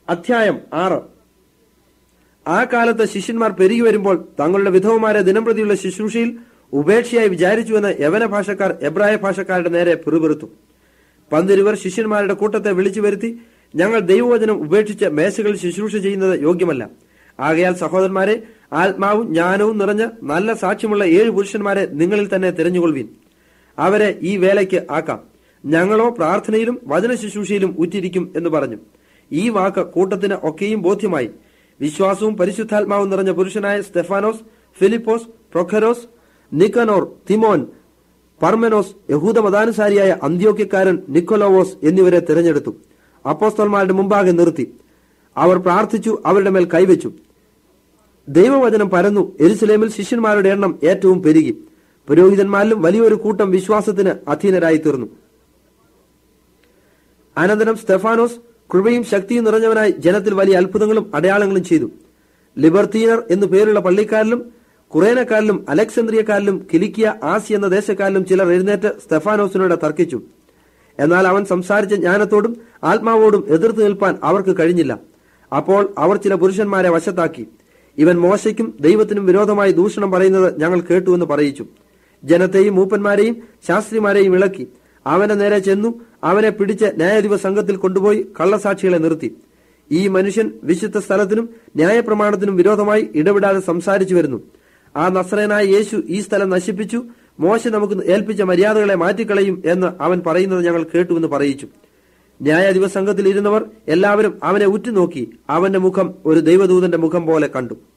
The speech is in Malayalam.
അധ്യായം ആറ് ആ കാലത്ത് ശിഷ്യന്മാർ പെരുകി വരുമ്പോൾ തങ്ങളുടെ വിധവമാരെ ദിനംപ്രതിയുള്ള ശുശ്രൂഷയിൽ ഉപേക്ഷയായി വിചാരിച്ചുവെന്ന് യവന ഭാഷക്കാർ എബ്രായ ഭാഷക്കാരുടെ നേരെ പിറുപിറുത്തു പന്തിരുവർ ശിഷ്യന്മാരുടെ കൂട്ടത്തെ വിളിച്ചു വരുത്തി ഞങ്ങൾ ദൈവവചനം ഉപേക്ഷിച്ച് മേശകളിൽ ശുശ്രൂഷ ചെയ്യുന്നത് യോഗ്യമല്ല ആകയാൽ സഹോദരന്മാരെ ആത്മാവും ജ്ഞാനവും നിറഞ്ഞ നല്ല സാക്ഷ്യമുള്ള ഏഴ് പുരുഷന്മാരെ നിങ്ങളിൽ തന്നെ തിരഞ്ഞുകൊള്ളുവിൻ അവരെ ഈ വേലയ്ക്ക് ആക്കാം ഞങ്ങളോ പ്രാർത്ഥനയിലും വചന ശുശ്രൂഷയിലും ഉറ്റിരിക്കും എന്ന് പറഞ്ഞു ഈ വാക്ക് കൂട്ടത്തിന് ഒക്കെയും ബോധ്യമായി വിശ്വാസവും പരിശുദ്ധാത്മാവും നിറഞ്ഞ പുരുഷനായ സ്തെഫാനോസ് ഫിലിപ്പോസ് പ്രൊഖരോസ് നിക്കനോർ തിമോൻ പർമെനോസ് യഹൂദ മതാനുസാരിയായ അന്ത്യോക്യക്കാരൻ നിക്കോലോവോസ് എന്നിവരെ തിരഞ്ഞെടുത്തു അപ്പോസ്തോന്മാരുടെ മുമ്പാകെ നിർത്തി അവർ പ്രാർത്ഥിച്ചു അവരുടെ മേൽ കൈവച്ചു ദൈവവചനം പരന്നു എരുസലേമിൽ ശിഷ്യന്മാരുടെ എണ്ണം ഏറ്റവും പെരുകി പുരോഹിതന്മാരിലും വലിയൊരു കൂട്ടം വിശ്വാസത്തിന് അധീനരായി തീർന്നു അനന്തരം സ്തെഫാനോസ് കൃപയും ശക്തിയും നിറഞ്ഞവനായി ജനത്തിൽ വലിയ അത്ഭുതങ്ങളും അടയാളങ്ങളും ചെയ്തു ലിബർത്തീനർ എന്നു പേരുള്ള പള്ളിക്കാരിലും കുറേനക്കാരിലും അലക്സാന്ദ്രിയക്കാരിലും കിലിക്കിയ ആസി എന്ന ദേശക്കാരിലും ചിലർ എഴുന്നേറ്റ് സ്തെഫാനോസിനോട് തർക്കിച്ചു എന്നാൽ അവൻ സംസാരിച്ച ജ്ഞാനത്തോടും ആത്മാവോടും എതിർത്ത് നിൽപ്പാൻ അവർക്ക് കഴിഞ്ഞില്ല അപ്പോൾ അവർ ചില പുരുഷന്മാരെ വശത്താക്കി ഇവൻ മോശയ്ക്കും ദൈവത്തിനും വിരോധമായി ദൂഷണം പറയുന്നത് ഞങ്ങൾ കേട്ടുവെന്ന് പറയിച്ചു ജനത്തെയും മൂപ്പന്മാരെയും ശാസ്ത്രിമാരെയും ഇളക്കി അവന്റെ നേരെ ചെന്നു അവനെ പിടിച്ച് ന്യായാധിപ സംഘത്തിൽ കൊണ്ടുപോയി കള്ളസാക്ഷികളെ നിർത്തി ഈ മനുഷ്യൻ വിശുദ്ധ സ്ഥലത്തിനും ന്യായപ്രമാണത്തിനും വിരോധമായി ഇടപെടാതെ സംസാരിച്ചു വരുന്നു ആ നസ്രനായ യേശു ഈ സ്ഥലം നശിപ്പിച്ചു മോശ നമുക്ക് ഏൽപ്പിച്ച മര്യാദകളെ മാറ്റിക്കളയും എന്ന് അവൻ പറയുന്നത് ഞങ്ങൾ കേട്ടുവെന്ന് പറയിച്ചു ന്യായാധിപ സംഘത്തിൽ ഇരുന്നവർ എല്ലാവരും അവനെ ഉറ്റുനോക്കി അവന്റെ മുഖം ഒരു ദൈവദൂതന്റെ മുഖം പോലെ കണ്ടു